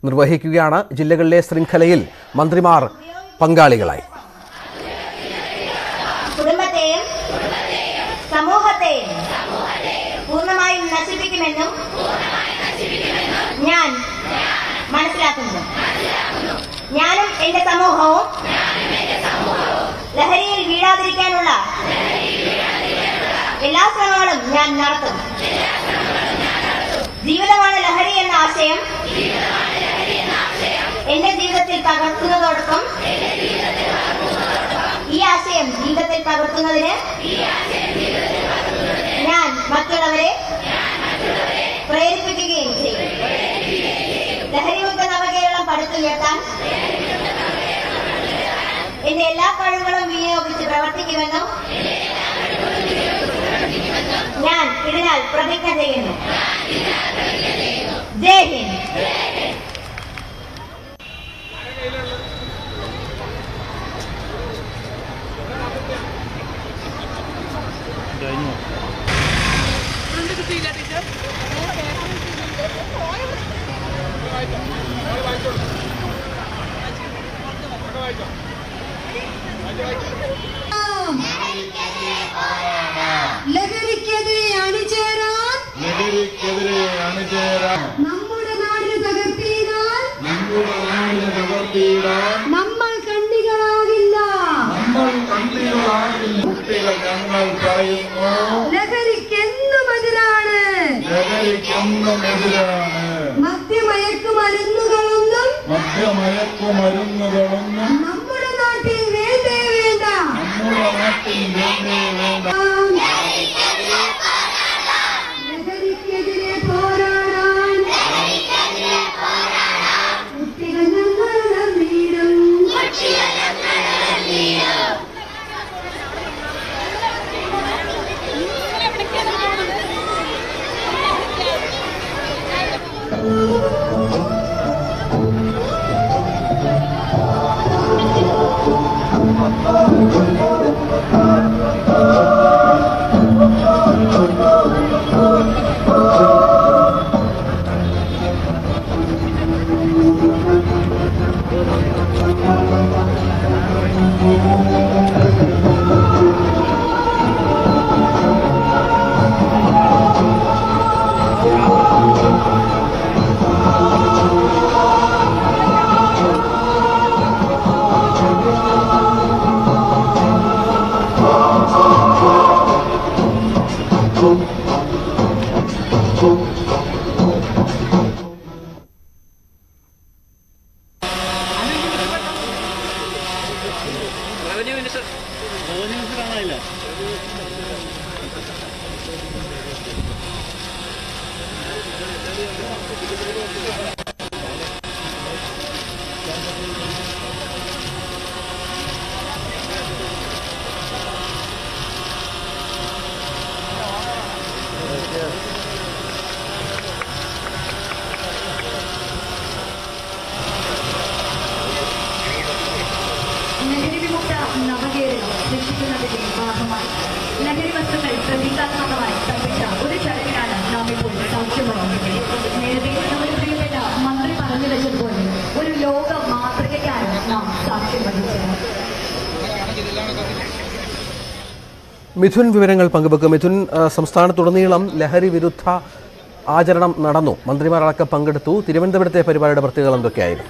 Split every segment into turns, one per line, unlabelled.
നിർവഹിക്കുകയാണ് ജില്ലകളിലെ ശൃംഖലയിൽ മന്ത്രിമാർ പങ്കാളികളായി
കുടുംബത്തെയും സമൂഹത്തെയും പൂർണ്ണമായും നശിപ്പിക്കുമെന്നും ഞാൻ മനസ്സിലാക്കുന്നു ഞാനും എന്റെ സമൂഹവും ലഹരിയിൽ വീഴാതിരിക്കാനുള്ള എല്ലാ ശ്രമങ്ങളും ഞാൻ നടത്തും ജീവിതമാണ് ലഹരി എന്ന ആശയം എന്റെ ജീവിതത്തിൽ പകർത്തുന്നതോടൊപ്പം ഈ ആശയം ജീവിതത്തിൽ പകർത്തുന്നതിന് ഞാൻ മറ്റുള്ളവരെ പ്രേരിപ്പിക്കുകയും ചെയ്യും ലഹരിമുക്ത നവകേരളം പടുത്തുയർത്താൻ എന്റെ എല്ലാ കഴിവുകളും വിനിയോഗിച്ച് പ്രവർത്തിക്കുമെന്നും ഞാൻ ഇതിനാൽ പ്രതിജ്ഞ ചെയ്യുന്നു ജയ് ഹിന്ദ്
ലഹരിക്കെതിരെ അണിചേരാൻ
ലഹരിക്കെതിരെ അണിചേരാൻ
നമ്മുടെ നാടിന് തകർത്തിയിടാൻ
നമ്മുടെ നാടിനെ തകർത്തിയിടാൻ
നമ്മൾ കണ്ണികളാകില്ല
നമ്മൾ കണ്ണികളാകില്ല കുട്ടികൾ ഞങ്ങൾ പറയുന്നു
ലഹരിക്കെന്നും എതിരാണ്
ലഹരിക്കെന്നും എതിരാണ്
മദ്യമയക്കുമരുന്നുകളൊന്നും
മദ്യമയക്കുമരുന്നുകളൊന്നും
നമ്മുടെ നാട്ടിൽ വേണ്ടേ വേണ്ട
നമ്മുടെ നാട്ടിൽ വേണ്ടേ വേണ്ട
ലഹരിക്കെതിരെ പോരാടാൻ കുട്ടികൾ ഞങ്ങളുടെ വീടും
ലഹരി വിമുക്ത നവകേരളം സൃഷ്ടിക്കുന്നതിന്റെ ഭാഗമായി ലഹരി വസ്തുക്കൾ പ്രതീകാത്മകമായി തപ്പിച്ച ഒരു ചടങ്ങിനാണ് നാം ഇപ്പോൾ സാക്ഷ്യം വഹിക്കുന്നത് നേരത്തെ നമ്മുടെ പ്രിയപ്പെട്ട മന്ത്രി പറഞ്ഞു വെച്ചതുപോലെ ഒരു ലോക മാതൃകയ്ക്കാണ് നാം സാക്ഷ്യം വഹിച്ചത്
മിഥുൻ വിവരങ്ങൾ പങ്കുവെക്കും മിഥുൻ ആ, സംസ്ഥാനത്തുടനീളം ലഹരി വിരുദ്ധ ആചരണം നടന്നു മന്ത്രിമാരടക്കം പങ്കെടുത്തു തിരുവനന്തപുരത്തെ പരിപാടിയുടെ പ്രത്യേകത എന്തൊക്കെയായിരുന്നു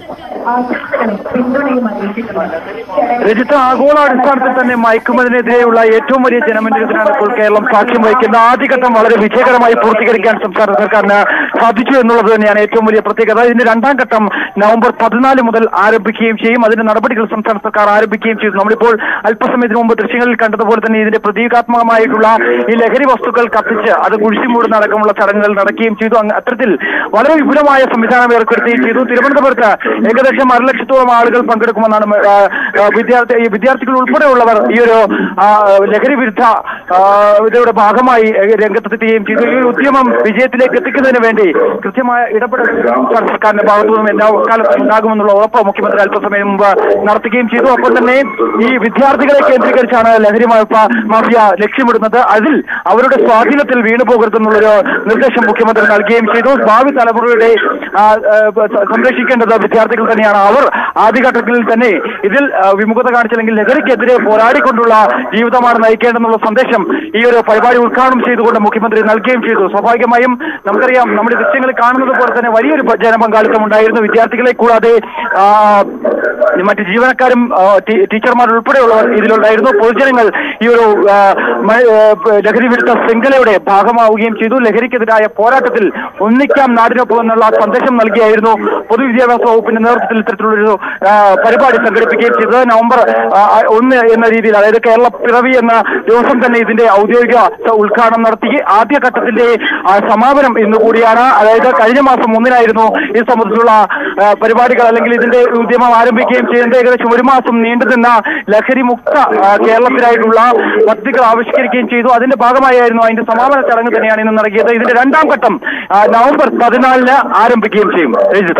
രജിത്ത് ആഗോളാടിസ്ഥാനത്തിൽ തന്നെ മയക്കുമതിനെതിരെയുള്ള ഏറ്റവും വലിയ ജനമുന്നേറ്റത്തിനാണ് ഇപ്പോൾ കേരളം സാക്ഷ്യം വഹിക്കുന്നത് ആദ്യഘട്ടം വളരെ വിജയകരമായി പൂർത്തീകരിക്കാൻ സംസ്ഥാന സർക്കാരിന് സാധിച്ചു എന്നുള്ളത് തന്നെയാണ് ഏറ്റവും വലിയ പ്രത്യേകത ഇതിന്റെ രണ്ടാം ഘട്ടം നവംബർ പതിനാല് മുതൽ ആരംഭിക്കുകയും ചെയ്യും അതിന്റെ നടപടികൾ സംസ്ഥാന സർക്കാർ ആരംഭിക്കുകയും ചെയ്തു നമ്മളിപ്പോൾ അല്പസമയത്തിന് മുമ്പ് ദൃശ്യങ്ങളിൽ കണ്ടതുപോലെ തന്നെ ഇതിന്റെ പ്രതീകാത്മകമായിട്ടുള്ള ഈ ലഹരി വസ്തുക്കൾ കത്തിച്ച് അത് കുഴിച്ചുമൂടുന്ന അടക്കമുള്ള ചടങ്ങുകൾ നടക്കുകയും ചെയ്തു അങ്ങ് അത്തരത്തിൽ വളരെ വിപുലമായ സംവിധാനം ഏർപ്പെടുത്തുകയും ചെയ്തു തിരുവനന്തപുരത്ത് ഏകദേശം ലക്ഷം അര ലക്ഷത്തോളം ആളുകൾ പങ്കെടുക്കുമെന്നാണ് ആ, ആ, വിദ്യാർത്ഥി ഈ വിദ്യാർത്ഥികൾ ഉൾപ്പെടെയുള്ളവർ ഈ ഒരു ആ, ലഹരി വിരുദ്ധ ആ, ഇതിയുടെ ഭാഗമായി രംഗത്തെത്തുകയും ചെയ്തു ഈ ഒരു ഉദ്യമം വിജയത്തിലേക്ക് എത്തിക്കുന്നതിന് വേണ്ടി കൃത്യമായ ഇടപെടൽ സംസ്ഥാന സർക്കാരിന്റെ ഭാഗത്തു നിന്നും എല്ലാ കാലത്തും ഉണ്ടാകുമെന്നുള്ള ഉറപ്പ് മുഖ്യമന്ത്രി അല്പസമയം മുമ്പ് നടത്തുകയും ചെയ്തു ഒപ്പം തന്നെ ഈ വിദ്യാർത്ഥികളെ കേന്ദ്രീകരിച്ചാണ് ലഹരി മാഫ- മാഫിയ ലക്ഷ്യമിടുന്നത് അതിൽ അവരുടെ സ്വാധീനത്തിൽ വീണു പോകരുതെന്നുള്ളൊരു നിർദ്ദേശം മുഖ്യമന്ത്രി നൽകുകയും ചെയ്തു ഭാവി തലമുറയുടെ ആ, ആ, സ- സംരക്ഷിക്കേണ്ടത് വിദ്യാർത്ഥികൾ തന്നെയാണ് അവർ ആദ്യഘട്ടത്തിൽ തന്നെ ഇതിൽ ആ, വിമുഖത കാണിച്ചില്ലെങ്കിൽ ലഹരിക്കെതിരെ പോരാടിക്കൊണ്ടുള്ള ജീവിതമാണ് നയിക്കേണ്ടെന്നുള്ള സന്ദേശം ഈ ഒരു പരിപാടി ഉദ്ഘാടനം ചെയ്തുകൊണ്ട് മുഖ്യമന്ത്രി നൽകുകയും ചെയ്തു സ്വാഭാവികമായും നമുക്കറിയാം നമ്മുടെ ദൃശ്യങ്ങളിൽ കാണുന്നത് പോലെ തന്നെ വലിയൊരു പ- ജനപങ്കാളിത്തം ഉണ്ടായിരുന്നു വിദ്യാർത്ഥികളെ കൂടാതെ ആ, മറ്റ് ജീവനക്കാരും ആ, ടീ- ടീച്ചർമാർ ഉൾപ്പെടെയുള്ളവർ ഇതിലുണ്ടായിരുന്നു പൊതുജനങ്ങൾ ഈ ഒരു ആ, മ- ആ, പ- ലഹരി വിരുദ്ധ ശൃംഖലയുടെ ഭാഗമാവുകയും ചെയ്തു ലഹരിക്കെതിരായ പോരാട്ടത്തിൽ ഒന്നിക്കാം നാടിനൊപ്പം എന്നുള്ള സന്ദേശം നൽകിയായിരുന്നു പൊതുവിദ്യാഭ്യാസ വകുപ്പിന്റെ നേതൃത്വത്തിൽ ഇത്തരത്തിലുള്ളൊരു ആ, പരിപാടി സംഘടിപ്പിക്കുകയും ചെയ്തത് നവംബർ ആ, ആ, ഒന്ന് എന്ന രീതിയിൽ അതായത് കേരള പിറവി എന്ന ദിവസം തന്നെ ഇതിന്റെ ഔദ്യോഗിക സ- ഉദ്ഘാടനം നടത്തി ആദ്യഘട്ടത്തിന്റെ ആ, സമാപനം ഇന്ന് കൂടിയാണ് അതായത് കഴിഞ്ഞ മാസം ഒന്നിനായിരുന്നു ഈ സംബന്ധിച്ചുള്ള ആ, പരിപാടികൾ അല്ലെങ്കിൽ ഇതിന്റെ ഉദ്യമം ആരംഭിക്കുകയും ചെയ്യുന്നത് ഏകദേശം ഒരു മാസം നീണ്ടുനിന്ന ലഹരി മുക്ത ആ, കേരളത്തിനായിട്ടുള്ള പദ്ധതികൾ ആവിഷ്കരിക്കുകയും ചെയ്തു അതിന്റെ ഭാഗമായിരുന്നു അതിന്റെ സമാപന ചടങ്ങ് തന്നെയാണ് ഇന്ന് നടക്കിയത് ഇതിന്റെ രണ്ടാം ഘട്ടം ആ, നവംബർ പതിനാലിന് ആരംഭിക്കുകയും ചെയ്യും രജിത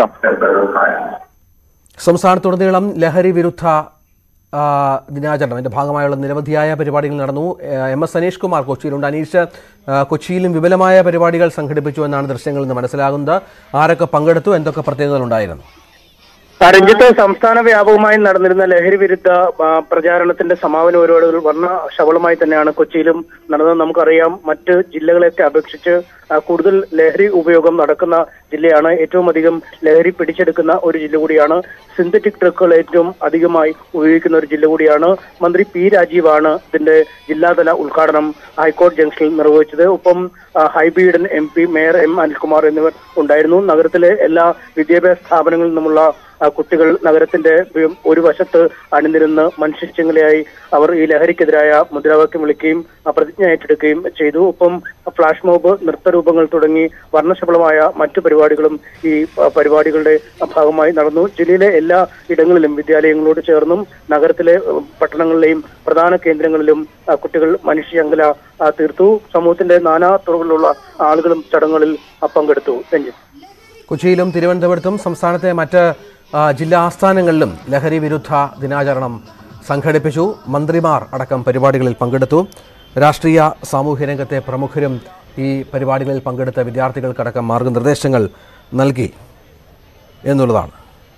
സംസ്ഥാനത്തുടനീളം ലഹരി വിരുദ്ധ ആ, ദിനാചരണം അതിന്റെ ഭാഗമായുള്ള നിരവധിയായ പരിപാടികൾ നടന്നു ആ, എം എസ് അനീഷ് കുമാർ കൊച്ചിയിലുണ്ട് അനീഷ് ആ, കൊച്ചിയിലും വിപുലമായ പരിപാടികൾ സംഘടിപ്പിച്ചു എന്നാണ് ദൃശ്യങ്ങളിൽ നിന്ന് മനസ്സിലാകുന്നത് ആരൊക്കെ പങ്കെടുത്തു എന്തൊക്കെ പ്രത്യേകതകളുണ്ടായിരുന്നു
രഞ്ജിത്ത് സംസ്ഥാന വ്യാപകമായി നടന്നിരുന്ന ലഹരി വിരുദ്ധ ആ, പ്രചാരണത്തിന്റെ സമാപന പരിപാടികൾ വർണ്ണ ശബളമായി തന്നെയാണ് കൊച്ചിയിലും നടന്നത് നമുക്കറിയാം മറ്റ് ജില്ലകളെയൊക്കെ അപേക്ഷിച്ച് ആ, കൂടുതൽ ലഹരി ഉപയോഗം നടക്കുന്ന ജില്ലയാണ് ഏറ്റവും അധികം ലഹരി പിടിച്ചെടുക്കുന്ന ഒരു ജില്ല കൂടിയാണ് സിന്തറ്റിക് ഡ്രഗുകൾ ഏറ്റവും അധികമായി ഉപയോഗിക്കുന്ന ഒരു ജില്ല കൂടിയാണ് മന്ത്രി പി രാജീവാണ് ഇതിന്റെ ജില്ലാതല ഉദ്ഘാടനം ഹൈക്കോടതി ജംഗ്ഷനിൽ നിർവഹിച്ചത് ഒപ്പം ആ, Hibi Eden M P mayor M Anilkumar എന്നിവർ ഉണ്ടായിരുന്നു നഗരത്തിലെ എല്ലാ വിദ്യാഭ്യാസ സ്ഥാപനങ്ങളിൽ നിന്നുമുള്ള ആ, കുട്ടികൾ നഗരത്തിന്റെ വി- ഒരു വശത്ത് അണിനിരുന്ന് മനുഷ്യച്ചെങ്ങലയായി അവർ ഈ ലഹരിക്കെതിരായ മുദ്രാവാക്യം വിളിക്കുകയും ആ, പ്രതിജ്ഞ ഏറ്റെടുക്കുകയും ചെയ്തു ഒപ്പം ഫ്ലാഷ് മോബ് നൃത്തരൂപങ്ങൾ തുടങ്ങി വർണ്ണശബളമായ മറ്റു പരിപാടികളും ഈ ആ, പരിപാടികളുടെ ഭാഗമായി നടന്നു ജില്ലയിലെ എല്ലാ ഇടങ്ങളിലും വിദ്യാലയങ്ങളോട് ചേർന്നും നഗരത്തിലെ ഉം, പട്ടണങ്ങളിലെയും പ്രധാന കേന്ദ്രങ്ങളിലും ആ, കുട്ടികൾ മനുഷ്യശൃംഖല ആ, തീർത്തു സമൂഹത്തിന്റെ നാനാ തുറകളിലുള്ള ആളുകളും ചടങ്ങുകളിൽ ആ, പങ്കെടുത്തു രഞ്ജിത്ത്
കൊച്ചിയിലും തിരുവനന്തപുരത്തും സംസ്ഥാനത്തെ മറ്റ് ആ, ജില്ലാ ആസ്ഥാനങ്ങളിലും ലഹരി വിരുദ്ധ ദിനാചരണം സംഘടിപ്പിച്ചു മന്ത്രിമാർ അടക്കം പരിപാടികളിൽ പങ്കെടുത്തു രാഷ്ട്രീയ സാമൂഹ്യ രംഗത്തെ പ്രമുഖരും ഈ പരിപാടികളിൽ പങ്കെടുത്ത വിദ്യാർത്ഥികൾക്കടക്കം മാർഗനിർദ്ദേശങ്ങൾ നൽകി എന്നുള്ളതാണ്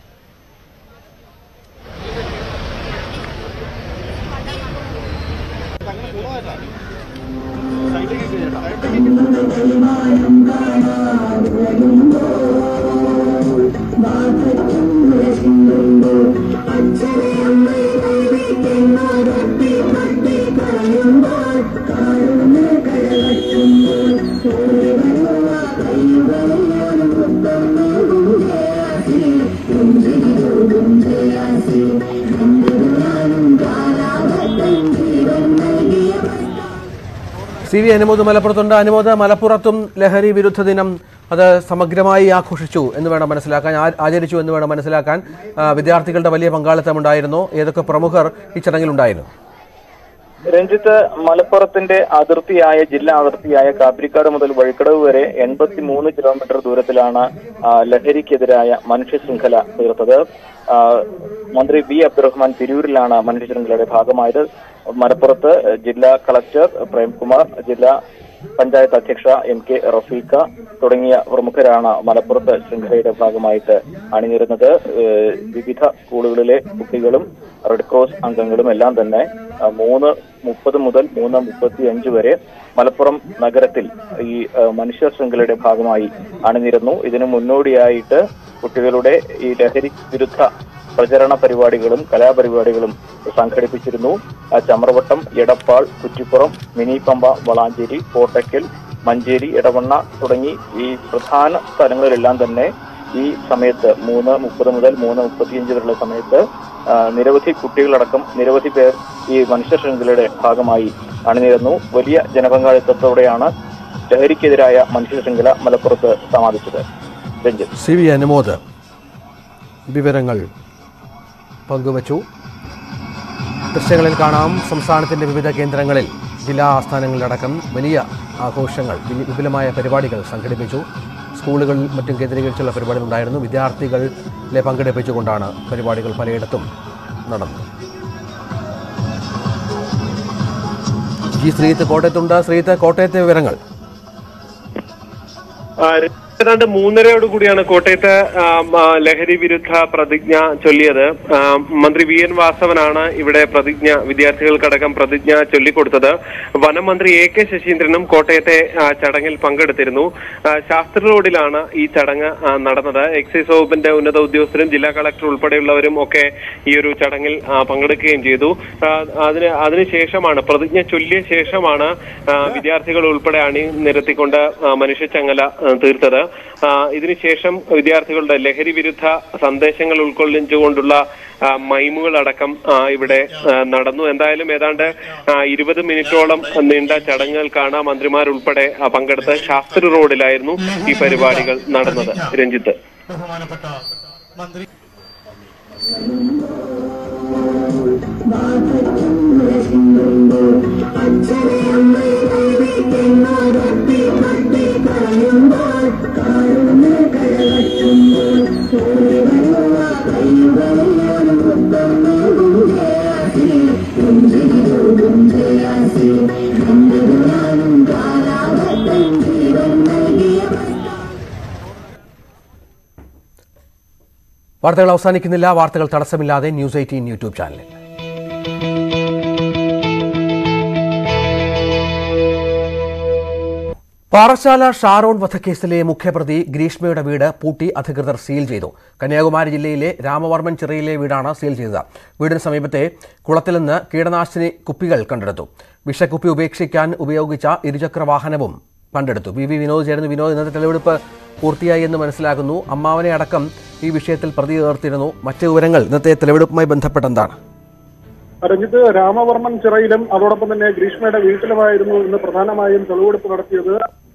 സി വി അനുമോദ് മലപ്പുറത്തുണ്ട് അനുമോദ് മലപ്പുറത്തും ലഹരി വിരുദ്ധ ദിനം അത് സമഗ്രമായി ആഘോഷിച്ചു എന്ന് വേണം മനസ്സിലാക്കാൻ ആ- ആചരിച്ചു എന്ന് വേണം മനസ്സിലാക്കാൻ ആ, വിദ്യാർത്ഥികളുടെ വലിയ പങ്കാളിത്തമുണ്ടായിരുന്നു ഏതൊക്കെ പ്രമുഖർ ഈ ചടങ്ങിലുണ്ടായിരുന്നു
രഞ്ജിത്ത് മലപ്പുറത്തിന്റെ അതിർത്തിയായ ജില്ലാ അതിർത്തിയായ കാപ്പിരിക്കാട് മുതൽ വഴിക്കടവ് വരെ എൺപത്തി മൂന്ന് കിലോമീറ്റർ ദൂരത്തിലാണ് ആ, ലഹരിക്കെതിരായ മനുഷ്യ ശൃംഖല തീർത്തത് ആ, മന്ത്രി വി അബ്ദുറഹ്മാൻ തിരൂരിലാണ് മനുഷ്യ ശൃംഖലയുടെ ഭാഗമായത് മലപ്പുറത്ത് ജില്ലാ കളക്ടർ പ്രേംകുമാർ ജില്ലാ പഞ്ചായത്ത് അധ്യക്ഷ എം കെ റഫീഖ തുടങ്ങിയ പ്രമുഖരാണ് മലപ്പുറത്ത് ശൃംഖലയുടെ ഭാഗമായിട്ട് അണിനിരുന്നത് ഏഹ് വിവിധ സ്കൂളുകളിലെ കുട്ടികളും റെഡ് ക്രോസ് അംഗങ്ങളും എല്ലാം തന്നെ ആ, മൂന്ന് മുപ്പത് മുതൽ മൂന്ന് മുപ്പത്തി അഞ്ച് വരെ മലപ്പുറം നഗരത്തിൽ ഈ ആ, മനുഷ്യ ശൃംഖലയുടെ ഭാഗമായി അണിനിരുന്നു ഇതിനു മുന്നോടിയായിട്ട് കുട്ടികളുടെ ഈ ലഹരി വിരുദ്ധ പ്രചരണ പരിപാടികളും കലാപരിപാടികളും സംഘടിപ്പിച്ചിരുന്നു ആ, ചമ്രവട്ടം എടപ്പാൾ കുറ്റിപ്പുറം മിനി പമ്പ വളാഞ്ചേരി കോട്ടയ്ക്കൽ മഞ്ചേരി എടവണ്ണ തുടങ്ങി ഈ പ്രധാന സ്ഥലങ്ങളിലെല്ലാം തന്നെ ഈ സമയത്ത് മൂന്ന് മുപ്പത് മുതൽ മൂന്ന് മുപ്പത്തിയഞ്ച് വരെയുള്ള സമയത്ത് ആ, നിരവധി കുട്ടികളടക്കം നിരവധി പേർ ഈ മനുഷ്യ ശൃംഖലയുടെ ഭാഗമായി അണിനിരന്നു വലിയ ജനപങ്കാളിത്തത്തോടെയാണ് ലഹരിക്കെതിരായ മനുഷ്യ ശൃംഖല മലപ്പുറത്ത് സമാപിച്ചത് രഞ്ജിത്ത്
സി വി അനുമോദ് വിവരങ്ങൾ പങ്കുവച്ചു ദൃശ്യങ്ങളിൽ കാണാം സംസ്ഥാനത്തിൻ്റെ വിവിധ കേന്ദ്രങ്ങളിൽ ജില്ലാ ആസ്ഥാനങ്ങളിലടക്കം വലിയ ആഘോഷങ്ങൾ വി- വിപുലമായ പരിപാടികൾ സംഘടിപ്പിച്ചു സ്കൂളുകളിൽ മറ്റും കേന്ദ്രീകരിച്ചുള്ള പരിപാടികൾ ഉണ്ടായിരുന്നു വിദ്യാർത്ഥികളെ പങ്കെടുപ്പിച്ചുകൊണ്ടാണ് പരിപാടികൾ പലയിടത്തും നടന്നത് ജി ശ്രീത്ത് കോട്ടയത്തുണ്ട് ശ്രീത്ത് കോട്ടയത്തെ വിവരങ്ങൾ
ആ, ഏതാണ്ട് മൂന്നരയോട് കൂടിയാണ് കോട്ടയത്ത് ആ, ആ, ലഹരി വിരുദ്ധ പ്രതിജ്ഞ ചൊല്ലിയത് ആ, മന്ത്രി വി എൻ വാസവനാണ് ഇവിടെ പ്രതിജ്ഞ വിദ്യാർത്ഥികൾക്കടക്കം പ്രതിജ്ഞ ചൊല്ലിക്കൊടുത്തത് വനം മന്ത്രി എ കെ ശശീന്ദ്രനും കോട്ടയത്തെ ആ, ചടങ്ങിൽ പങ്കെടുത്തിരുന്നു ആ, ശാസ്ത്രി റോഡിലാണ് ഈ ചടങ്ങ് ആ, നടന്നത് എക്സൈസ് വകുപ്പിന്റെ ഉന്നത ഉദ്യോഗസ്ഥരും ജില്ലാ കളക്ടർ ഉൾപ്പെടെയുള്ളവരും ഒക്കെ ഈ ഒരു ചടങ്ങിൽ ആ, പങ്കെടുക്കുകയും ചെയ്തു ആ, അതിന് അതിനുശേഷമാണ് പ്രതിജ്ഞ ചൊല്ലിയ ശേഷമാണ് ആ, വിദ്യാർത്ഥികൾ ഉൾപ്പെടെ അണി നിരത്തിക്കൊണ്ട് ആ, മനുഷ്യച്ചങ്ങല ആ, തീർത്തത് ആ, ഇതിനുശേഷം വിദ്യാർത്ഥികളുടെ ലഹരി വിരുദ്ധ സന്ദേശങ്ങൾ ഉൾക്കൊള്ളിച്ചുകൊണ്ടുള്ള ആ, മൈമുകളടക്കം ആ, ഇവിടെ ആ, നടന്നു എന്തായാലും ഏതാണ്ട് ആ, ഇരുപത് മിനിറ്റോളം നീണ്ട ചടങ്ങുകൾക്കാണ് മന്ത്രിമാരുൾപ്പെടെ ആ, പങ്കെടുത്ത ശാസ്ത്രി റോഡിലായിരുന്നു ഈ പരിപാടികൾ നടന്നത് രഞ്ജിത്ത്
ബഹുമാനപ്പെട്ട മന്ത്രി
വാർത്തകൾ അവസാനിക്കുന്നില്ല വാർത്തകൾ തടസ്സമില്ലാതെ ന്യൂസ് എയ്റ്റീൻ യൂട്യൂബ് ചാനലിൽ പാറശാല ഷാരോൺ വധക്കേസിലെ മുഖ്യപ്രതി ഗ്രീഷ്മയുടെ വീട് പൂട്ടി അധികൃതർ സീൽ ചെയ്തു കന്യാകുമാരി ജില്ലയിലെ രാമവർമ്മൻ ചിറയിലെ വീടാണ് സീൽ ചെയ്തത് വീടിന് സമീപത്തെ കുളത്തിൽ നിന്ന് കീടനാശിനി കുപ്പികൾ കണ്ടെടുത്തു വിഷക്കുപ്പി ഉപേക്ഷിക്കാൻ ഉപയോഗിച്ച ഇരുചക്ര വാഹനവും കണ്ടെടുത്തു വി വി വിനോദ് ചേർന്ന് വിനോദ് ഇന്നത്തെ തെളിവെടുപ്പ് പൂർത്തിയായി എന്ന് മനസ്സിലാക്കുന്നു അമ്മാവനെ അടക്കം ഈ വിഷയത്തിൽ പ്രതി ചേർത്തിരുന്നു മറ്റ് വിവരങ്ങൾ ഇന്നത്തെ തെളിവെടുപ്പുമായി ബന്ധപ്പെട്ടെന്താണ്
രഞ്ജിത്ത് രാമവർമ്മൻ ചിറയിലും അതോടൊപ്പം തന്നെ ഗ്രീഷ്മയുടെ വീട്ടിലുമായിരുന്നു ഇന്ന് പ്രധാനമായും തെളിവെടുപ്പ് നടത്തിയത്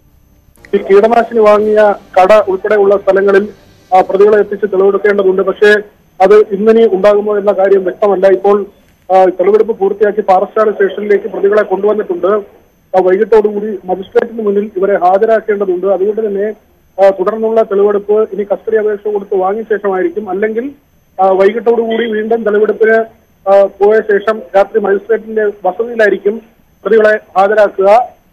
ഈ കീടനാശിനി വാങ്ങിയ കട ഉൾപ്പെടെയുള്ള സ്ഥലങ്ങളിൽ ആ പ്രതികളെ എത്തിച്ച് തെളിവെടുക്കേണ്ടതുണ്ട് പക്ഷേ അത് ഇന്നിനി ഉണ്ടാകുമോ എന്ന കാര്യം വ്യക്തമല്ല ഇപ്പോൾ ആ, തെളിവെടുപ്പ് പൂർത്തിയാക്കി പാറശാല സ്റ്റേഷനിലേക്ക് പ്രതികളെ കൊണ്ടുവന്നിട്ടുണ്ട് ആ, വൈകിട്ടോടുകൂടി മജിസ്ട്രേറ്റിന് മുന്നിൽ ഇവരെ ഹാജരാക്കേണ്ടതുണ്ട് അതുകൊണ്ട് തന്നെ ആ, തുടർന്നുള്ള തെളിവെടുപ്പ് ഇനി കസ്റ്റഡി അപേക്ഷ കൊടുത്ത് വാങ്ങിയ ശേഷമായിരിക്കും അല്ലെങ്കിൽ ആ, വൈകിട്ടോടുകൂടി വീണ്ടും തെളിവെടുപ്പിന് ആ, പോയ ശേഷം രാത്രി മജിസ്ട്രേറ്റിന്റെ വസതിയിലായിരിക്കും പ്രതികളെ ഹാജരാക്കുക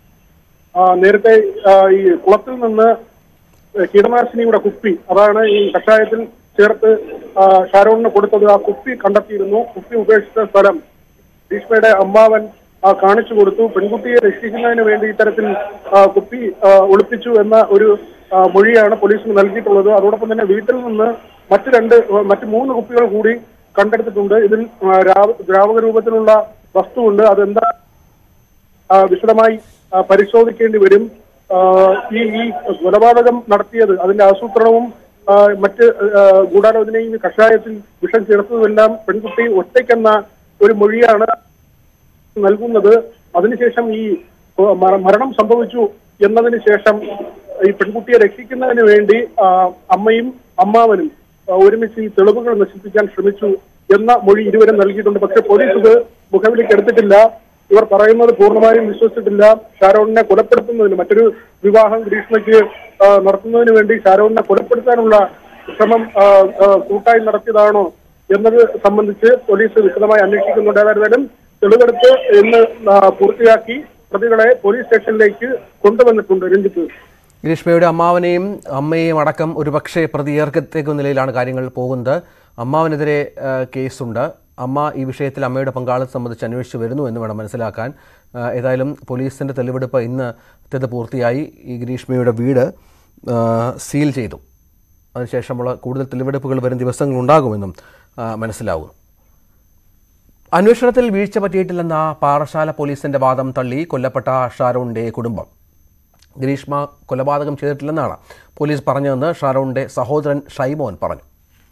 ആ, നേരത്തെ ആ, ഈ കുളത്തിൽ നിന്ന് കീടനാശിനിയുടെ കുപ്പി അതാണ് ഈ കഷായത്തിൽ ചേർത്ത് ആ, ഷാരോണിന് കൊടുത്തത് ആ കുപ്പി കണ്ടെത്തിയിരുന്നു കുപ്പി ഉപേക്ഷിച്ച സ്ഥലം ഭീഷ്മയുടെ അമ്മാവൻ ആ, കാണിച്ചു കൊടുത്തു പെൺകുട്ടിയെ രക്ഷിക്കുന്നതിന് വേണ്ടി ഇത്തരത്തിൽ ആ, കുപ്പി ആ, ഒളിപ്പിച്ചു എന്ന ഒരു ആ, മൊഴിയാണ് പോലീസിന് നൽകിയിട്ടുള്ളത് അതോടൊപ്പം തന്നെ വീട്ടിൽ നിന്ന് മറ്റ് രണ്ട് മറ്റ് മൂന്ന് കുപ്പികൾ കൂടി കണ്ടെടുത്തിട്ടുണ്ട് ഇതിൽ ആ, ദ്രാവ- ദ്രാവക രൂപത്തിലുള്ള വസ്തുവുണ്ട് അതെന്താ ആ, വിശദമായി ആ, പരിശോധിക്കേണ്ടി വരും ആ, ഈ ഈ കൊലപാതകം നടത്തിയത് അതിന്റെ ആസൂത്രണവും ആ, മറ്റ് ആ, ഗൂഢാലോചനയും ഈ കഷായത്തിൽ വിഷം ചേർത്തതുമെല്ലാം പെൺകുട്ടി ഒറ്റയ്ക്കെന്ന ഒരു മൊഴിയാണ് നൽകുന്നത് അതിനുശേഷം ഈ ആ, മര- മരണം സംഭവിച്ചു എന്നതിന് ശേഷം ഈ പെൺകുട്ടിയെ രക്ഷിക്കുന്നതിന് വേണ്ടി ആ, അമ്മയും അമ്മാവനും ആ, ഒരുമിച്ച് ഈ തെളിവുകൾ നശിപ്പിക്കാൻ ശ്രമിച്ചു എന്ന മൊഴി ഇരുവരും നൽകിയിട്ടുണ്ട് പക്ഷെ പോലീസ് ഇത് മുഖവിലേക്ക് എടുത്തിട്ടില്ല ഇവർ പറയുന്നത് പൂർണ്ണമായും വിശ്വസിച്ചിട്ടില്ല ഷാരോണിനെ കൊലപ്പെടുത്തുന്നതിന് മറ്റൊരു വിവാഹം ഗ്രീഷ്മയ്ക്ക് ആ, നടത്തുന്നതിന് വേണ്ടി ഷാരോണിനെ കൊലപ്പെടുത്താനുള്ള ശ്രമം ആ, ആ, കൂട്ടായി നടത്തിയതാണോ എന്നത് സംബന്ധിച്ച് പോലീസ് വിശദമായി അന്വേഷിക്കുന്നുണ്ട് ഏതായാലും തെളിവെടുപ്പ് ഇന്ന് ആ, പൂർത്തിയാക്കി പ്രതികളെ പോലീസ് സ്റ്റേഷനിലേക്ക് കൊണ്ടുവന്നിട്ടുണ്ട് രഞ്ജിത്ത്
ഗ്രീഷ്മയുടെ അമ്മാവനെയും അമ്മയെയും അടക്കം ഒരുപക്ഷെ പ്രതി ചേർക്കത്തേക്കുന്ന നിലയിലാണ് കാര്യങ്ങൾ പോകുന്നത് അമ്മാവനെതിരെ ആ, കേസുണ്ട് അമ്മ ഈ വിഷയത്തിൽ അമ്മയുടെ പങ്കാളിത്തം സംബന്ധിച്ച് അന്വേഷിച്ച് വരുന്നു എന്ന് വേണം മനസ്സിലാക്കാൻ ആ, ഏതായാലും പോലീസിൻ്റെ തെളിവെടുപ്പ് ഇന്നത്തേത് പൂർത്തിയായി ഈ ഗ്രീഷ്മയുടെ വീട് ആ, സീൽ ചെയ്തു അതിനുശേഷമുള്ള കൂടുതൽ തെളിവെടുപ്പുകൾ വരും ദിവസങ്ങളുണ്ടാകുമെന്നും ആ, മനസ്സിലാവുന്നു അന്വേഷണത്തിൽ വീഴ്ച പറ്റിയിട്ടില്ലെന്ന പാറശാല പോലീസിന്റെ വാദം തള്ളി കൊല്ലപ്പെട്ട ഷാരോണിന്റെ കുടുംബം ഗ്രീഷ്മ കൊലപാതകം ചെയ്തിട്ടില്ലെന്നാണ് പോലീസ് പറഞ്ഞതെന്ന് ഷാരോണിന്റെ സഹോദരൻ ഷൈമോൻ പറഞ്ഞു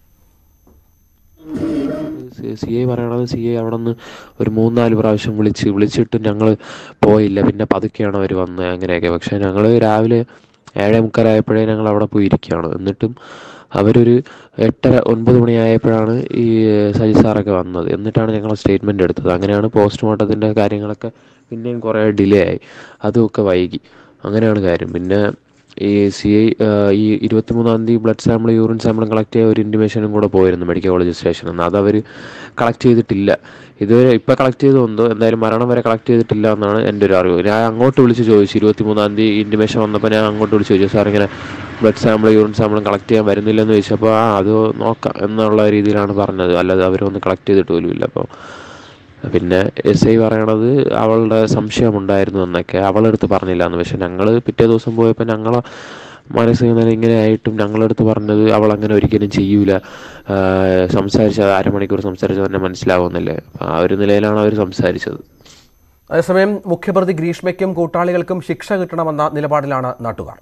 സി ഐ പറയണത് സി ഐ അവിടെ നിന്ന് ഒരു മൂന്നാല് പ്രാവശ്യം വിളിച്ച് വിളിച്ചിട്ട് ഞങ്ങൾ പോയില്ല പിന്നെ പതുക്കെയാണ് അവർ വന്നത് അങ്ങനെയൊക്കെ പക്ഷേ ഞങ്ങൾ രാവിലെ ഏഴേ മുക്കാലായപ്പോഴേ ഞങ്ങൾ അവിടെ പോയി ഇരിക്കുകയാണ് എന്നിട്ടും അവരൊരു എട്ടര ഒൻപത് മണിയായപ്പോഴാണ് ഈ സജി സാറൊക്കെ വന്നത് എന്നിട്ടാണ് ഞങ്ങൾ സ്റ്റേറ്റ്മെൻ്റ് എടുത്തത് അങ്ങനെയാണ് പോസ്റ്റ്മോർട്ടത്തിൻ്റെ കാര്യങ്ങളൊക്കെ പിന്നെയും കുറേ ഡിലേ ആയി അതുമൊക്കെ വൈകി അങ്ങനെയാണ് കാര്യം പിന്നെ ഈ സി ഐ ഈ ഇരുപത്തിമൂന്നാം തീയതി ബ്ലഡ് സാമ്പിൾ യൂറിൻ സാമ്പിളും കളക്ട് ചെയ്യാൻ ഒരു ഇൻറ്റിമേഷനും കൂടെ പോയിരുന്നു മെഡിക്കൽ കോളേജ് സ്റ്റേഷനിൽ നിന്ന് അത് അവർ കളക്ട് ചെയ്തിട്ടില്ല ഇതുവരെ ഇപ്പോൾ കളക്ട് ചെയ്തുകൊണ്ട് എന്തായാലും മരണം വരെ കളക്ട് ചെയ്തിട്ടില്ല എന്നാണ് എൻ്റെ ഒരു അറിവ് ഞാൻ അങ്ങോട്ട് വിളിച്ച് ചോദിച്ചു ഇരുപത്തിമൂന്നാം തീയതി ഇൻറ്റിമേഷൻ വന്നപ്പോൾ ഞാൻ അങ്ങോട്ട് വിളിച്ച് ചോദിച്ചു സാർ ഇങ്ങനെ ബ്ലഡ് സാമ്പിൾ യൂറിൻ സാമ്പിളും കളക്ട് ചെയ്യാൻ വരുന്നില്ലെന്ന് ചോദിച്ചപ്പോൾ ആ അത് നോക്കാം എന്നുള്ള രീതിയിലാണ് പറഞ്ഞത് അല്ലാതെ അവരൊന്നും കളക്ട് ചെയ്തിട്ട് പോലും ഇല്ല അപ്പോൾ പിന്നെ എസ് ഐ പറയണത് അവളുടെ സംശയമുണ്ടായിരുന്നു എന്നൊക്കെ അവളെടുത്ത് പറഞ്ഞില്ല എന്ന് പക്ഷെ ഞങ്ങൾ പിറ്റേ ദിവസം പോയപ്പോൾ ഞങ്ങളെ മാനസിക നില ഇങ്ങനെ ആയിട്ടും ഞങ്ങളടുത്ത് പറഞ്ഞത് അവൾ അങ്ങനെ ഒരിക്കലും ചെയ്യൂല സംസാരിച്ച അരമണിക്കൂർ സംസാരിച്ചത് തന്നെ മനസ്സിലാവുന്നില്ലേ ആ ഒരു നിലയിലാണ് അവർ സംസാരിച്ചത്
അതേസമയം മുഖ്യപ്രതി ഗ്രീഷ്മയ്ക്കും കൂട്ടാളികൾക്കും ശിക്ഷ കിട്ടണമെന്ന നിലപാടിലാണ് നാട്ടുകാർ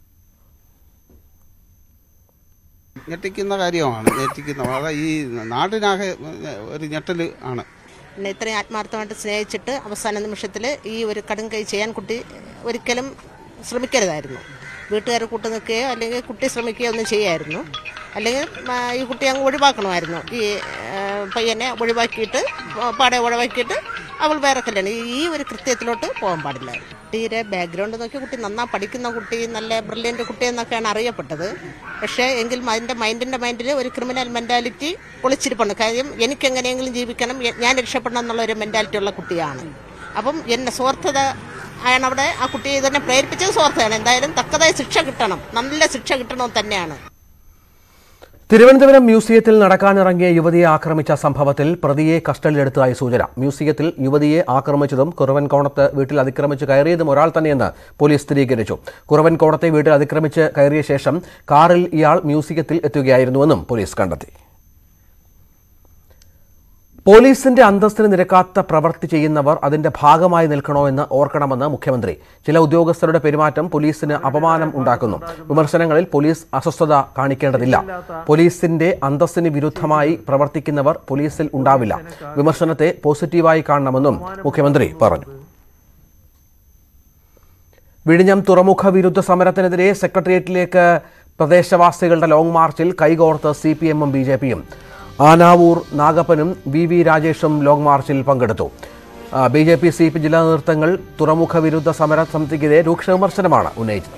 ഞെട്ടിക്കുന്ന കാര്യമാണ് ഞെട്ടിക്കുന്ന വളരെ ഈ നാടിനാകെ ഒരു ഞെട്ടൽ ആണ്
പിന്നെ ഇത്രയും ആത്മാർത്ഥമായിട്ട് സ്നേഹിച്ചിട്ട് അവസാന നിമിഷത്തിൽ ഈ ഒരു കടും കൈ ചെയ്യാൻ കുട്ടി ഒരിക്കലും ശ്രമിക്കരുതായിരുന്നു വീട്ടുകാർ കൂട്ടു നിൽക്കുകയോ അല്ലെങ്കിൽ കുട്ടി ശ്രമിക്കുകയോ ഒന്നും ചെയ്യായിരുന്നു അല്ലെങ്കിൽ ആ, ഈ കുട്ടി അങ്ങ് ഒഴിവാക്കണമായിരുന്നു ഈ ആ, പയ്യനെ ഒഴിവാക്കിയിട്ട് പാടെ ഒഴിവാക്കിയിട്ട് അവൾ വേറെ കല്യാണം ഈ- ഈ ഒരു കൃത്യത്തിലോട്ട് പോകാൻ പാടില്ലായിരുന്നു കുട്ടിയുടെ ബാക്ക്ഗ്രൗണ്ട് നോക്കി കുട്ടി നന്നാ പഠിക്കുന്ന കുട്ടി നല്ല ബ്രില്യൻ്റ് കുട്ടി എന്നൊക്കെയാണ് അറിയപ്പെട്ടത് പക്ഷേ എങ്കിലും അതിൻ്റെ മൈൻഡിൻ്റെ മൈൻഡിൽ ഒരു ക്രിമിനൽ മെൻറ്റാലിറ്റി ഒളിച്ചിരിപ്പുണ്ട് കാര്യം എനിക്ക് എങ്ങനെയെങ്കിലും ജീവിക്കണം എ- ഞാൻ രക്ഷപ്പെടണം എന്നുള്ള ഒരു മെൻറ്റാലിറ്റി ഉള്ള കുട്ടിയാണ് അപ്പം എന്നെ സ്വാർത്ഥത ആണ് അവിടെ ആ കുട്ടിയെ തന്നെ പ്രേരിപ്പിച്ചത് സ്വാർത്ഥമാണ് എന്തായാലും തക്കതായ ശിക്ഷ കിട്ടണം നല്ല ശിക്ഷ കിട്ടണം തന്നെയാണ്
തിരുവനന്തപുരം മ്യൂസിയത്തിൽ നടക്കാനിറങ്ങിയ യുവതിയെ ആക്രമിച്ച സംഭവത്തിൽ പ്രതിയെ കസ്റ്റഡിയിലെടുത്തതായി സൂചന മ്യൂസിയത്തിൽ യുവതിയെ ആക്രമിച്ചതും കുറവൻകോണത്ത് വീട്ടിൽ അതിക്രമിച്ച് കയറിയതും ഒരാൾ തന്നെയെന്ന് പോലീസ് സ്ഥിരീകരിച്ചു കുറവൻകോണത്തെ വീട്ടിൽ അതിക്രമിച്ച് കയറിയ ശേഷം കാറിൽ ഇയാൾ മ്യൂസിയത്തിൽ എത്തുകയായിരുന്നുവെന്നും പോലീസ് കണ്ടെത്തി പോലീസിന്റെ അന്തസ്സിന് നിരക്കാത്ത പ്രവൃത്തി ചെയ്യുന്നവർ അതിന്റെ ഭാഗമായി നിൽക്കണോ എന്ന് ഓർക്കണമെന്ന് മുഖ്യമന്ത്രി ചില ഉദ്യോഗസ്ഥരുടെ പെരുമാറ്റം പോലീസിന് അപമാനം ഉണ്ടാക്കുന്നു വിമർശനങ്ങളിൽ പോലീസ് അസ്വസ്ഥത കാണിക്കേണ്ടതില്ല പോലീസിന്റെ അന്തസ്സിന് വിരുദ്ധമായി പ്രവർത്തിക്കുന്നവർ പോലീസിൽ ഉണ്ടാവില്ല വിമർശനത്തെ പോസിറ്റീവായി കാണണമെന്നും മുഖ്യമന്ത്രി പറഞ്ഞു വിഴിഞ്ഞം തുറമുഖ വിരുദ്ധ സമരത്തിനെതിരെ സെക്രട്ടേറിയറ്റിലേക്ക് പ്രദേശവാസികളുടെ ലോങ് മാർച്ചിൽ കൈകോർത്ത് സി പി എമ്മും ബി ജെ പിയും ആനാവൂർ നാഗപ്പനും വി വി രാജേഷും ലോങ് മാർച്ചിൽ പങ്കെടുത്തു B J P C P ജില്ലാ നേതൃത്വങ്ങൾ തുറമുഖ വിരുദ്ധ സമര സമിതിക്കെതിരെ രൂക്ഷ വിമർശനമാണ് ഉന്നയിച്ചത്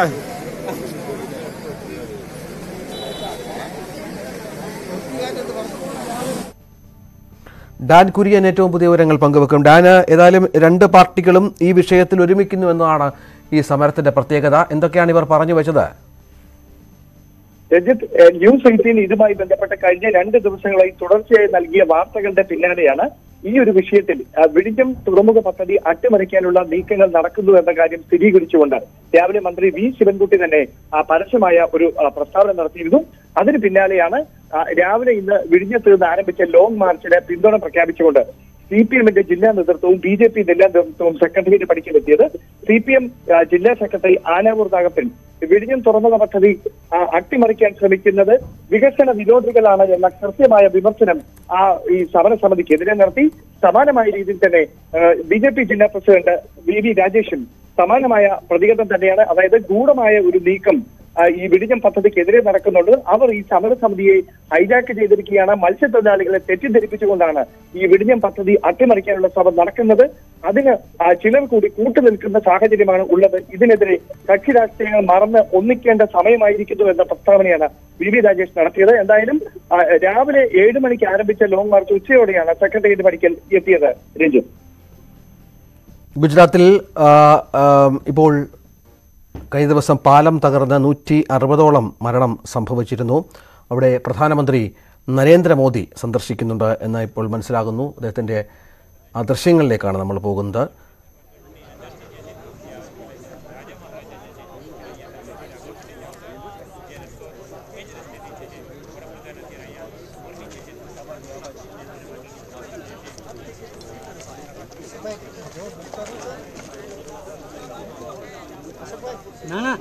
ഡാൻ കുര്യൻ ഏറ്റവും പുതിയ വിവരങ്ങൾ പങ്കുവെക്കും ഡാൻ ഏതായാലും രണ്ട് പാർട്ടികളും ഈ വിഷയത്തിൽ ഒരുമിക്കുന്നു എന്നതാണ് ഈ സമരത്തിന്റെ പ്രത്യേകത എന്തൊക്കെയാണ് ഇവർ പറഞ്ഞു വെച്ചത്
രഞ്ജിത്ത് ഏഹ്, ന്യൂസ് എയ്റ്റീൻ ഇതുമായി ബന്ധപ്പെട്ട കഴിഞ്ഞ രണ്ട് ദിവസങ്ങളായി തുടർച്ചയായി നൽകിയ വാർത്തകളുടെ പിന്നാലെയാണ് ഈ ഒരു വിഷയത്തിൽ ആ, വിഴിഞ്ഞം തുറമുഖ പദ്ധതി അട്ടിമറിക്കാനുള്ള നീക്കങ്ങൾ നടക്കുന്നു എന്ന കാര്യം സ്ഥിരീകരിച്ചുകൊണ്ട് രാവിലെ മന്ത്രി വി ശിവൻകുട്ടി തന്നെ ആ, പരസ്യമായ ഒരു ആ, പ്രസ്താവന നടത്തിയിരുന്നു അതിന് പിന്നാലെയാണ് ആ, രാവിലെ ഇന്ന് വിഴിഞ്ഞത്ത് നിന്ന് ആരംഭിച്ച ലോങ് മാർച്ചിന് പിന്തുണ പ്രഖ്യാപിച്ചുകൊണ്ട് സി പി എമ്മിന്റെ ജില്ലാ നേതൃത്വവും ബി ജെ പി ജില്ലാ നേതൃത്വവും സെക്രട്ടേറിയറ്റ് പഠിക്കലെത്തിയത് സി പി എം ജില്ലാ സെക്രട്ടറി ആനാവൂർ നാഗപ്പൻ വിഴിഞ്ഞം തുറമുഖ പദ്ധതി ആ, അട്ടിമറിക്കാൻ ശ്രമിക്കുന്നത് വികസന വിരോധികളാണ് എന്ന കൃത്യമായ വിമർശനം ആ ഈ സമരസമിതിക്കെതിരെ നടത്തി സമാനമായ രീതിയിൽ തന്നെ ബി ജെ പി ജില്ലാ പ്രസിഡന്റ് വി വി രാജേഷും സമാനമായ പ്രതികരണം തന്നെയാണ് അതായത് ഗൂഢമായ ഒരു നീക്കം ആ, ഈ വിഴിഞ്ഞം പദ്ധതിക്കെതിരെ നടക്കുന്നുണ്ട് അവർ ഈ സമരസമിതിയെ ഹൈജാക്ക് ചെയ്തിരിക്കുകയാണ് മത്സ്യത്തൊഴിലാളികളെ തെറ്റിദ്ധരിപ്പിച്ചുകൊണ്ടാണ് ഈ വിഴിഞ്ഞം പദ്ധതി അട്ടിമറിക്കാനുള്ള ശ്രമം നടക്കുന്നത് അതിന് ആ, ചിലർ കൂടി കൂട്ടുനിൽക്കുന്ന സാഹചര്യമാണ് ഉള്ളത് ഇതിനെതിരെ കക്ഷി രാഷ്ട്രീയങ്ങൾ മറന്ന് ഒന്നിക്കേണ്ട സമയമായിരിക്കുന്നു എന്ന പ്രസ്താവനയാണ് വി വി രാജേഷ് നടത്തിയത് എന്തായാലും ആ, രാവിലെ ഏഴ് മണിക്ക് ആരംഭിച്ച ലോങ് മാർച്ച് ഉച്ചയോടെയാണ് സെക്രട്ടേറിയറ്റ് പഠിക്കൽ എത്തിയത് രഞ്ജു
ഗുജറാത്തിൽ ആ, ആ, ഇപ്പോൾ കഴിഞ്ഞ ദിവസം പാലം തകർന്ന് നൂറ്റി അറുപതോളം മരണം സംഭവിച്ചിരുന്നു അവിടെ പ്രധാനമന്ത്രി നരേന്ദ്രമോദി സന്ദർശിക്കുന്നുണ്ട് എന്ന് ഇപ്പോൾ മനസ്സിലാകുന്നു അദ്ദേഹത്തിൻ്റെ ആ ദൃശ്യങ്ങളിലേക്കാണ് നമ്മൾ പോകുന്നത്
ना ना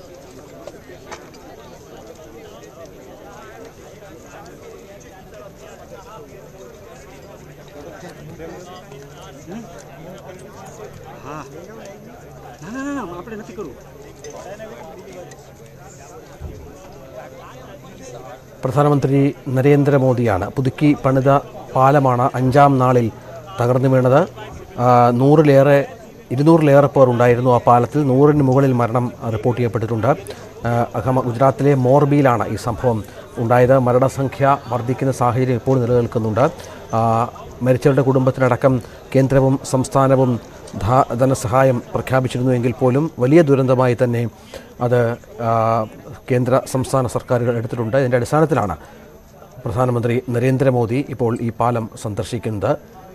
હા ના ના ના આપણે નથી કરવું
പ്രധാനമന്ത്രി നരേന്ദ്രമോദിയാണ് പുതുക്കി പണിത പാലമാണ് അഞ്ചാം നാളിൽ തകർന്നു വീണത് ആ, നൂറിലേറെ ഇരുന്നൂറിലേറെ പേർ ഉണ്ടായിരുന്നു ആ പാലത്തിൽ നൂറിന് മുകളിൽ മരണം റിപ്പോർട്ട് ചെയ്യപ്പെട്ടിട്ടുണ്ട് ആ, അഹമ്മ ഗുജറാത്തിലെ മോർബിയിലാണ് ഈ സംഭവം ഉണ്ടായത് മരണസംഖ്യ വർദ്ധിക്കുന്ന സാഹചര്യം ഇപ്പോൾ നിലനിൽക്കുന്നുണ്ട് ആ, മരിച്ചവരുടെ കുടുംബത്തിനടക്കം കേന്ദ്രവും സംസ്ഥാനവും ധ- ധനസഹായം പ്രഖ്യാപിച്ചിരുന്നുവെങ്കിൽ പോലും വലിയ ദുരന്തമായി തന്നെ അത് ആ, കേന്ദ്ര സംസ്ഥാന സർക്കാരുകൾ എടുത്തിട്ടുണ്ട് ഇതിൻ്റെ അടിസ്ഥാനത്തിലാണ് പ്രധാനമന്ത്രി നരേന്ദ്രമോദി ഇപ്പോൾ ഈ പാലം സന്ദർശിക്കുന്നത്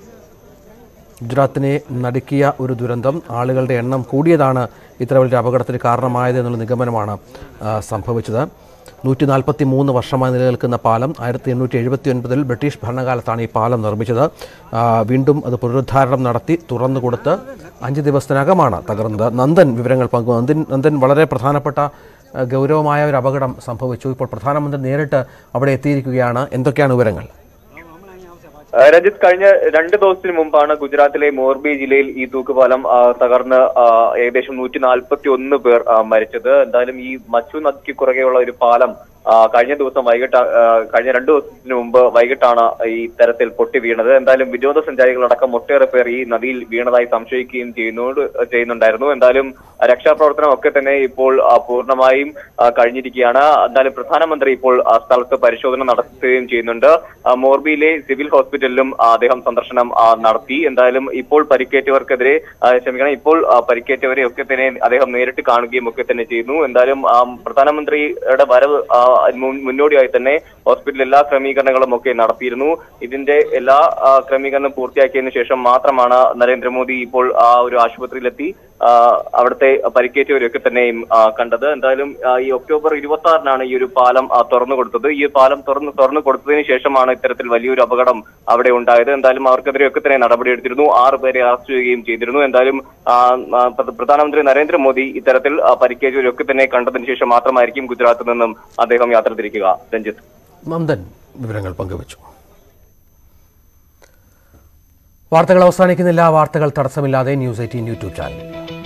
ഗുജറാത്തിനെ നടുക്കിയ ഒരു ദുരന്തം ആളുകളുടെ എണ്ണം കൂടിയതാണ് ഇത്ര വലിയ അപകടത്തിന് കാരണമായത് എന്നുള്ള നിഗമനമാണ് ആ, സംഭവിച്ചത് നൂറ്റി നാൽപ്പത്തി മൂന്ന് വർഷമായി നിലനിൽക്കുന്ന പാലം ആയിരത്തി എണ്ണൂറ്റി എഴുപത്തി ഒൻപതിൽ ബ്രിട്ടീഷ് ഭരണകാലത്താണ് ഈ പാലം നിർമ്മിച്ചത് ആ, വീണ്ടും അത് പുനരുദ്ധാരണം നടത്തി തുറന്നു കൊടുത്ത് അഞ്ച് ദിവസത്തിനകമാണ് തകർന്നത് നന്ദൻ വിവരങ്ങൾ പങ്കു നന്ദൻ നന്ദൻ വളരെ പ്രധാനപ്പെട്ട ആ, ഗൗരവമായ ഒരു അപകടം സംഭവിച്ചു ഇപ്പോൾ പ്രധാനമന്ത്രി നേരിട്ട് അവിടെ എത്തിയിരിക്കുകയാണ് എന്തൊക്കെയാണ് വിവരങ്ങൾ
ആ, രഞ്ജിത്ത് കഴിഞ്ഞ രണ്ട് ദിവസത്തിന് മുമ്പാണ് ഗുജറാത്തിലെ മോർബി ജില്ലയിൽ ഈ തൂക്കുപാലം ആ, തകർന്ന് ആ, ഏകദേശം നൂറ്റി നാൽപ്പത്തി ഒന്ന് പേർ ആ, മരിച്ചത് എന്തായാലും ഈ മച്ചു നദിക്ക് കുറുകെയുള്ള ഒരു പാലം ആ, കഴിഞ്ഞ ദിവസം വൈകിട്ട് ആ, കഴിഞ്ഞ രണ്ടു ദിവസത്തിന് മുമ്പ് വൈകിട്ടാണ് ഈ തരത്തിൽ പൊട്ടി വീണത് എന്തായാലും വിനോദസഞ്ചാരികളടക്കം ഒട്ടേറെ പേർ ഈ നദിയിൽ വീണതായി സംശയിക്കുകയും ചെയ്യുന്നോട് ചെയ്യുന്നുണ്ടായിരുന്നു എന്തായാലും രക്ഷാപ്രവർത്തനം ഒക്കെ തന്നെ ഇപ്പോൾ ആ, പൂർണ്ണമായും ആ, കഴിഞ്ഞിരിക്കുകയാണ് എന്തായാലും പ്രധാനമന്ത്രി ഇപ്പോൾ ആ സ്ഥലത്ത് പരിശോധന നടത്തുകയും ചെയ്യുന്നുണ്ട് ആ, മോർബിയിലെ സിവിൽ ഹോസ്പിറ്റലിലും ആ, അദ്ദേഹം സന്ദർശനം ആ, നടത്തി എന്തായാലും ഇപ്പോൾ പരിക്കേറ്റവർക്കെതിരെ ആ, ക്ഷമിക്കണം ഇപ്പോൾ ആ, പരിക്കേറ്റവരെ ഒക്കെ തന്നെ അദ്ദേഹം നേരിട്ട് കാണുകയും ഒക്കെ തന്നെ ചെയ്യുന്നു എന്തായാലും ആ, പ്രധാനമന്ത്രിയുടെ വരവ് ആ, മുൻ- മുന്നോടിയായി തന്നെ ഹോസ്പിറ്റലിൽ എല്ലാ ക്രമീകരണങ്ങളും ഒക്കെ നടത്തിയിരുന്നു ഇതിന്റെ എല്ലാ ആ, ക്രമീകരണം പൂർത്തിയാക്കിയതിനു ശേഷം മാത്രമാണ് നരേന്ദ്രമോദി ഇപ്പോൾ ആ ഒരു ആശുപത്രിയിലെത്തി ആ, അവിടുത്തെ പരിക്കേറ്റവരെയൊക്കെ തന്നെയും ആ, കണ്ടത് എന്തായാലും ആ, ഈ ഒക്ടോബർ ഇരുപത്തി ആറിനാണ് ഈ ഒരു പാലം ആ, തുറന്നു കൊടുത്തത് ഈ പാലം തുറന്നു തുറന്നു കൊടുത്തതിന് ശേഷമാണ് ഇത്തരത്തിൽ വലിയൊരു അപകടം അവിടെ ഉണ്ടായത് എന്തായാലും അവർക്കെതിരെയൊക്കെ തന്നെ നടപടിയെടുത്തിരുന്നു ആറ് പേരെ അറസ്റ്റ് ചെയ്യുകയും ചെയ്തിരുന്നു എന്തായാലും ആ, ആ, പ്ര- പ്രധാനമന്ത്രി നരേന്ദ്രമോദി ഇത്തരത്തിൽ ആ, പരിക്കേറ്റവരൊക്കെ തന്നെ കണ്ടതിന് ശേഷം മാത്രമായിരിക്കും ഗുജറാത്തിൽ നിന്നും അദ്ദേഹം യാത്ര തിരിക്കുക രഞ്ജിത്ത്
നന്ദൻ വിവരങ്ങൾ പങ്കുവച്ചു വാർത്തകൾ അവസാനിക്കുന്നില്ല വാർത്തകൾ തടസ്സമില്ലാതെ ന്യൂസ് എയ്റ്റീൻ യൂട്യൂബ് ചാനൽ